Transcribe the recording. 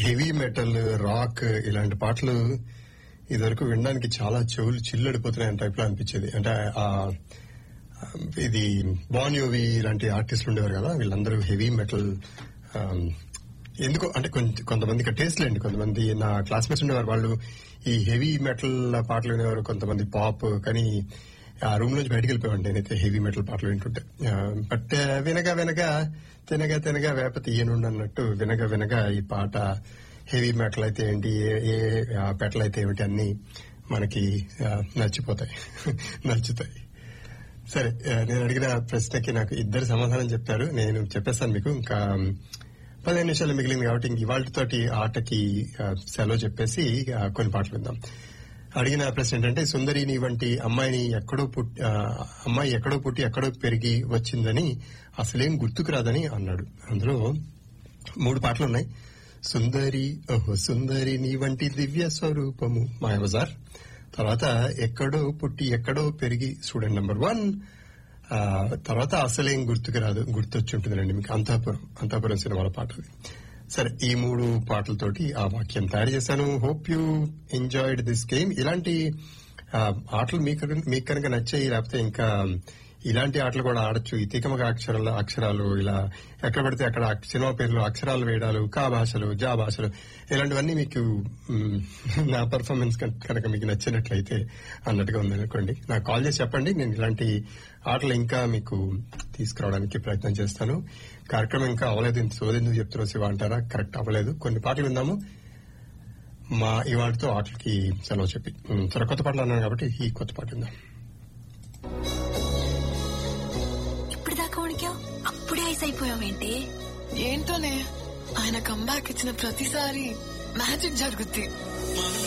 heavy metal rock ఇలాంటి పాటలు ఇదివరకు వినడానికి చాలా చెవులు చిల్లడిపోతున్నాయని టైప్ లో అనిపించేది అంటే ఆ ఇది బాన్యోవి ఇలాంటి ఆర్టిస్టులు ఉండేవారు కదా వీళ్ళందరూ హెవీ మెటల్ ఎందుకో అంటే కొంత కొంతమందికి టేస్ట్ లేండి కొంతమంది నా క్లాస్మేట్స్ ఉండేవారు వాళ్ళు ఈ హెవీ మెటల్ పాటలు వినేవారు కొంతమంది పాప్ కానీ ఆ రూమ్ నుంచి బయటకు వెళ్ళిపోయాను నేనైతే హెవీ మెటల్ పాటలు వింటుంటే బట్ వినగా వినగా తినగా తినగా వేప తీయనుండి అన్నట్టు వినగా వినగా ఈ పాట హెవీ మెటల్ అయితే ఏంటి ఏ ఏ పెటల్ అయితే ఏమిటి అన్ని మనకి ఆ, నచ్చిపోతాయి నచ్చుతాయి సరే ఆ, నేను అడిగిన ప్రశ్నకి నాకు ఇద్దరు సమాధానం చెప్పారు నేను చెప్పేస్తాను మీకు ఇంకా పదిహేను నిమిషాలు మిగిలింది కాబట్టి ఇంక ఇవాళతోటి ఆటకి ఆ, సెలవు చెప్పేసి ఆ, కొన్ని పాటలు విందాం అడిగిన ప్రశ్న ఏంటంటే సుందరిని వంటి అమ్మాయిని ఎక్కడో పుట్టి ఆ, అమ్మాయి ఎక్కడో పుట్టి ఎక్కడో పెరిగి వచ్చిందని అసలేం గుర్తుకు రాదని అన్నాడు అందులో మూడు పాటలు ఉన్నాయి సుందరి ఓహో సుందరి నీ వంటి దివ్య స్వరూపము మాయబజార్ తర్వాత ఎక్కడో పుట్టి ఎక్కడో పెరిగి స్టూడెంట్ నెంబర్ వన్ ఆ, తర్వాత అసలేం గుర్తుకు రాదు గుర్తొచ్చి ఉంటుందండి మీకు అంతాపురం అంతాపురం సినిమాల పాట అది సరే ఈ మూడు పాటలతోటి ఆ వాక్యం తయారు చేశాను hope you enjoyed this game ఇలాంటి ఆ, ఆటలు మీకు మీకు కనుక నచ్చాయి లేకపోతే ఇంకా ఇలాంటి ఆటలు కూడా ఆడొచ్చు ఈ తికమక అక్షరాలు అక్షరాలు ఇలా ఎక్కడ పడితే అక్కడ అక్ష- సినిమా పేర్లు అక్షరాలు వేయడాలు కా భాషలు జా భాషలు ఇలాంటివన్నీ మీకు మ్, నా పర్ఫార్మెన్స్ కనుక మీకు నచ్చినట్లయితే అన్నట్టుగా ఉంది అనుకోండి నాకు కాల్ చేసి చెప్పండి నేను ఇలాంటి ఆటలు ఇంకా మీకు తీసుకురావడానికి ప్రయత్నం చేస్తాను కార్యక్రమం ఇంకా అవ్వలేదు ఇంత సోదెందుకు చెప్తున్నా శివ అంటారా కరెక్ట్ అవ్వలేదు కొన్ని పాటలు విందాము మా ఇవాటితో ఆటలకి సెలవు చెప్పి మ్, సరే కొత్త పాటలు అన్నాను కాబట్టి ఈ కొత్త పాట విందాం ఇప్పుడు దాకా ఉడికావు అప్పుడే ఐస్ అయిపోయావేంటి ఏంటోనే ఆయన కంబ్యాక్ ఇచ్చిన ప్రతిసారి మ్యాజిక్ జరుగుద్ది